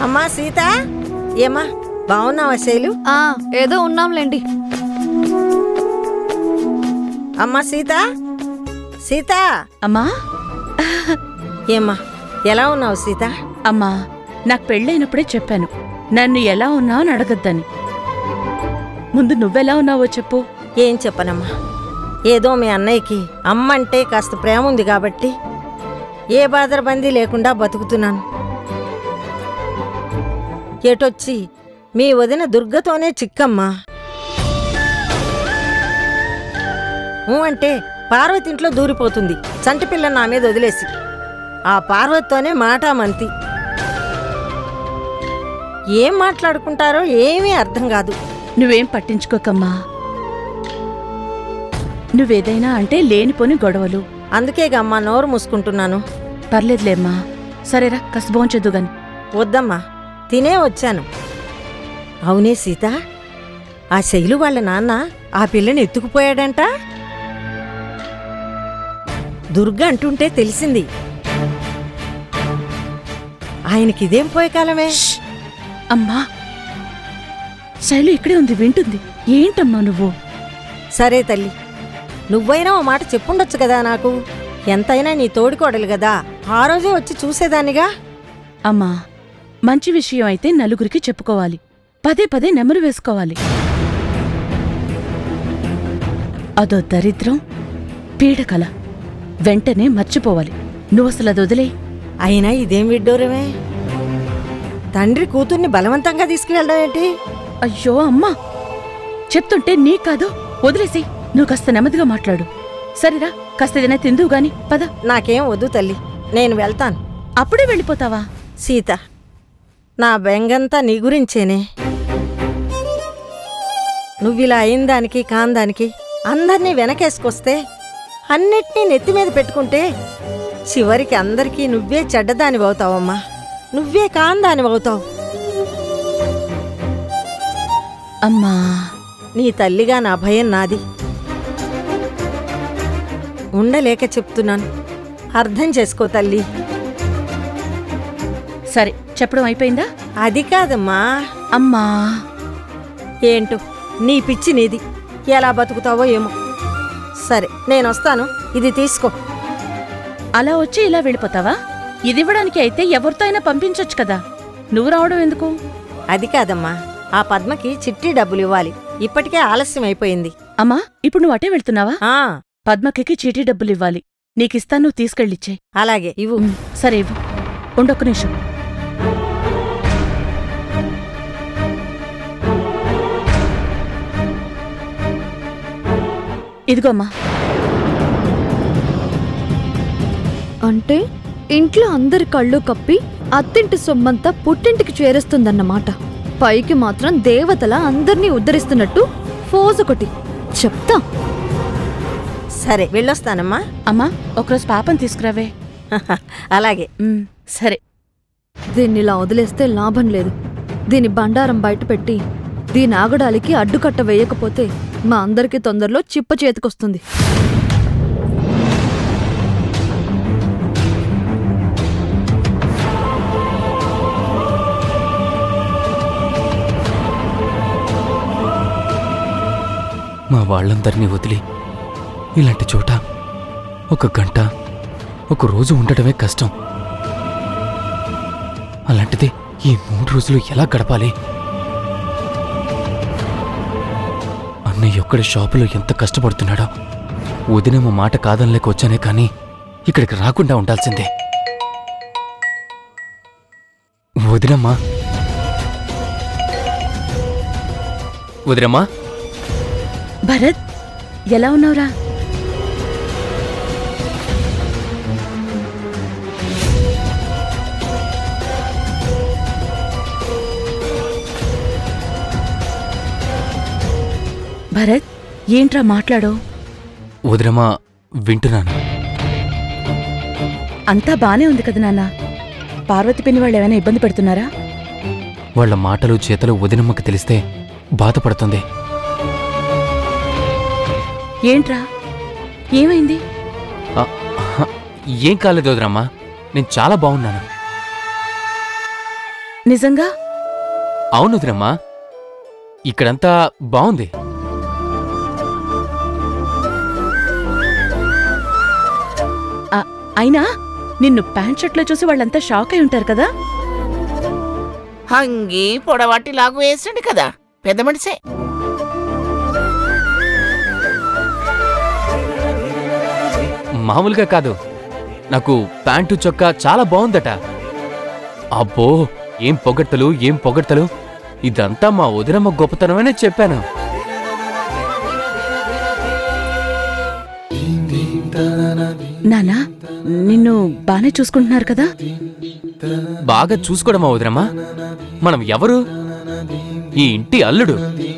అమ్మా సీత ఏమా బాగున్నావా శైలు ఆ ఏదో ఉన్నాంలేండి అమ్మా సీత సీత అమ్మా ఏమ్మా ఎలా ఉన్నావు సీత అమ్మా నాకు పెళ్ళైనప్పుడే చెప్పాను నన్ను ఎలా ఉన్నావు అని అడగద్దని ముందు నువ్వెలా ఉన్నావో చెప్పు ఏం చెప్పనమ్మా ఏదో మీ అన్నయ్యకి అమ్మంటే కాస్త ప్రేమ ఉంది కాబట్టి ఏ బాధరబందీ లేకుండా బతుకుతున్నాను ఎటొచ్చి మీ వదిన దుర్గతోనే చిక్కమ్మా ఊ అంటే పార్వతి ఇంట్లో దూరిపోతుంది చంటి పిల్ల నా మీద వదిలేసి ఆ పార్వతితోనే మాట మంతి ఏం మాట్లాడుకుంటారో ఏమీ అర్థం కాదు నువ్వేం పట్టించుకోకమ్మా నువ్వేదైనా అంటే లేనిపోని గొడవలు అందుకేగా అమ్మా నోరు మూసుకుంటున్నాను పర్లేదులేమ్మా సరేరా కాస్త భోంచొద్దు గాని వద్దమ్మా తినే వచ్చాను అవునే సీత ఆ శైలు వాళ్ళ నాన్న ఆ పిల్లని ఎత్తుకుపోయాడంట దుర్గ అంటుంటే తెలిసింది ఆయనకిదేం పోయే కాలమే అమ్మా శైలు ఇక్కడే ఉంది వింటుంది ఏంటమ్మా నువ్వు సరే తల్లి నువ్వైనా ఓ మాట చెప్పుండొచ్చు కదా నాకు ఎంతైనా నీ తోడికోడలు కదా ఆ రోజే వచ్చి చూసేదానిగా అమ్మా మంచి విషయం అయితే నలుగురికి చెప్పుకోవాలి పదే పదే నెమరు వేసుకోవాలి అదో దరిద్రం పీడకల వెంటనే మర్చిపోవాలి నువ్వసలు అది వదిలే అయినా ఇదేం విడ్డూరమే తండ్రి కూతుర్ని బలవంతంగా తీసుకువెళ్ళడం ఏంటి అయ్యో అమ్మా చెప్తుంటే నీ కాదు వదిలేసి నువ్వు కాస్త నెమ్మదిగా మాట్లాడు సరేరా కాస్త ఏదైనా తిందువు గాని పద నాకేం వద్దు తల్లి నేను వెళ్తాను అప్పుడే వెళ్ళిపోతావా సీత నా బెంగంతా నీ గురించేనే నువ్విలా అయిన దానికి కాందానికి అందర్నీ వెనకేసుకొస్తే అన్నిటినీ నెత్తి మీద పెట్టుకుంటే చివరికి అందరికీ నువ్వే చెడ్డదానివవుతావమ్మా నువ్వే కాందానివవుతావు అమ్మా నీ తల్లిగా నా భయం నాది ఉండలేక చెప్తున్నాను అర్థం చేసుకో తల్లి సరే చెప్పడం అయిపోయిందా అది కాదమ్మా అమ్మా ఏంటో నీ పిచ్చి నీది ఎలా బతుకుతావో ఏమో సరే నేను వస్తాను ఇది తీసుకో అలా వచ్చి ఇలా వెళ్ళిపోతావా ఇది ఇవ్వడానికి అయితే ఎవరితో అయినా పంపించొచ్చు కదా నువ్వు రావడం ఎందుకు అది కాదమ్మా ఆ పద్మకి చిట్టి డబ్బులు ఇవ్వాలి ఇప్పటికే ఆలస్యం అయిపోయింది అమ్మా ఇప్పుడు నువ్వు అటే వెళ్తున్నావా ఆ పద్మకి చీటీ డబ్బులు ఇవ్వాలి నీకిస్తాను నువ్వు తీసుకెళ్ళిచ్చే అలాగే ఇవ్వు సరే ఇవ్వు ఉండొక్క నిమిషం ఇదిగో అమ్మా అంటే ఇంట్లో అందరి కళ్ళు కప్పి అత్తింటి సొమ్మంతా పుట్టింటికి చేరుస్తుందన్నమాట పైకి మాత్రం దేవతల అందర్నీ ఉద్ధరిస్తున్నట్టు ఫోజొకటి చెప్తా సరే వెళ్ళొస్తానమ్మా అమ్మా ఒకరోజు పాపం తీసుకురావే అలాగే ఉమ్, సరే దీన్ని ఇలా వదిలేస్తే లాభం లేదు దీని బండారం బయట పెట్టి దీని ఆగడాలికి అడ్డుకట్ట వేయకపోతే మా అందరికీ తొందరలో చిప్ప చేతికొస్తుంది మా వాళ్ళందరినీ వదిలి ఇలాంటి చోట ఒక గంట ఒక రోజు ఉండటమే కష్టం అలాంటిది ఈ మూడు రోజులు ఎలా గడపాలి అన్నయ్య ఒక్కడి షాపులో ఎంత కష్టపడుతున్నాడో వదిన మా మాట కాదనలేక వచ్చానే కానీ ఇక్కడికి రాకుండా ఉండాల్సిందే వదినమ్మా వదినమ్మా భరత్ ఎలా ఉన్నావురా భరత్ ఏంట్రా మాట్లాడో వదినమ్మా వింటున్నాను అంతా బానే ఉంది కదా నాన్న పార్వతి పిన్ని వాళ్ళు ఏమైనా ఇబ్బంది పెడుతున్నారా వాళ్ళ మాటలు చేతలు వదినమ్మకి తెలిస్తే బాధపడుతుంది ఏంట్రా ఏమైంది ఆ, ఆహా, ఏం కాలేదు వదినమ్మా నేను చాలా బాగున్నాను నిజంగా అవును వదినమ్మా ఇక్కడంతా బాగుంది ఆ, అయినా నిన్ను ప్యాంట్ షర్ట్లో చూసి వాళ్ళంతా షాక్ అయి ఉంటారు కదా హంగి పొడవాటి లాగు వేసాడు కదా పెద్ద మనిషే మామూలుగా కాదు నాకు ప్యాంటు చొక్కా చాలా బాగుందట అబ్బో ఏం పొగడ్తలు ఏం పొగడ్తలు ఇదంతా మా వదినమ్మ గొప్పతనమనే చెప్పాను నానా నిన్ను బానే చూసుకుంటున్నారు కదా బాగా చూసుకోవడమా వదినమ్మ మనం ఎవరు ఈ ఇంటి అల్లుడు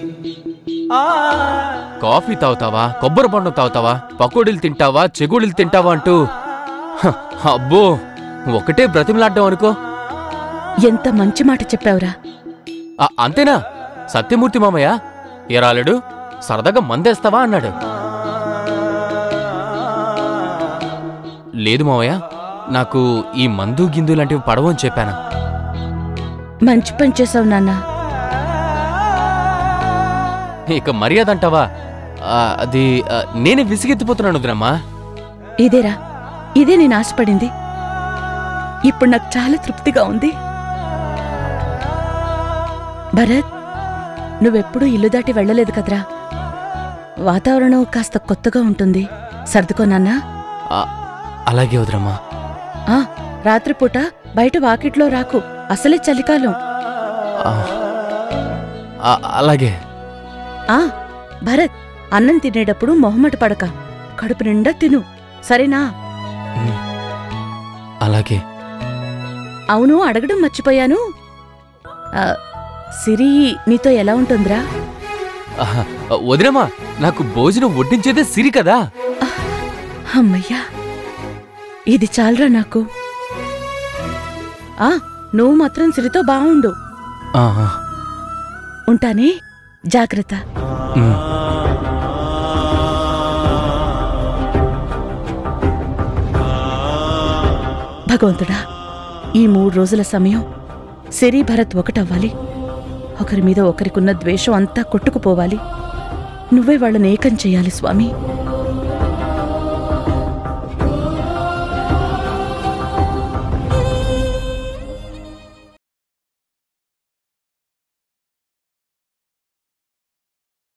కాఫీ తాగుతావా కొబ్బరి పండు తాగుతావా పకోడీలు తింటావా చెగుడీలు తింటావా అంటూ హ, అబ్బో ఒకటే బ్రతిమలాడ్డం అనుకో ఎంత మంచి మాట చెప్పావురా ఆ, అంతేనా సత్యమూర్తి మామయ్య ఏరాలుడు సరదాగా మందేస్తావా అన్నాడు లేదు మావయ్య నాకు ఈ మందు గిందు లాంటివి పడవని చెప్పాను మంచి పని చేసావు నాన్నా ఇక మర్యాద అంటావా ఆ, అది ఆ, నేనే విసిగెత్తిపోతున్నాను వదినమ్మా ఇదేరా ఇదే నేను ఆశపడింది ఇప్పుడు నాకు చాలా తృప్తిగా ఉంది భరత్ నువ్వెప్పుడూ ఇల్లు దాటి వెళ్ళలేదు కదరా వాతావరణం కాస్త కొత్తగా ఉంటుంది సర్దుకోనన్నా ఆ, అలాగే వదినమ్మా ఆ రాత్రిపూట బయట వాకిట్లో రాకు అసలే చలికాలం ఆ, ఆ, అలాగే ఆ భరత్ అన్నం తినేటప్పుడు మొహమాట పడక కడుపు నిండా తిను సరేనా ఉమ్, అలాగే అవును అడగడం మర్చిపోయాను ఆ, సిరి నీతో ఎలా ఉంటుందిరా ఆహా, వదినమ్మా నాకు భోజనం వడ్డించేదే సిరి కదా అమ్మయ్యా ఇది చాలరా నాకు ఆ నువ్వు మాత్రం సిరితో బావుండు ఆ, ఆ, ఉంటానే జాగ్రత్త ఉమ్. భగవంతుడా ఈ మూడు రోజుల సమయం సిరి భరత్ ఒకటవ్వాలి ఒకరి మీద ఒకరికున్న ద్వేషం అంతా కొట్టుకుపోవాలి నువ్వే వాళ్ళని ఏకం చెయ్యాలి స్వామి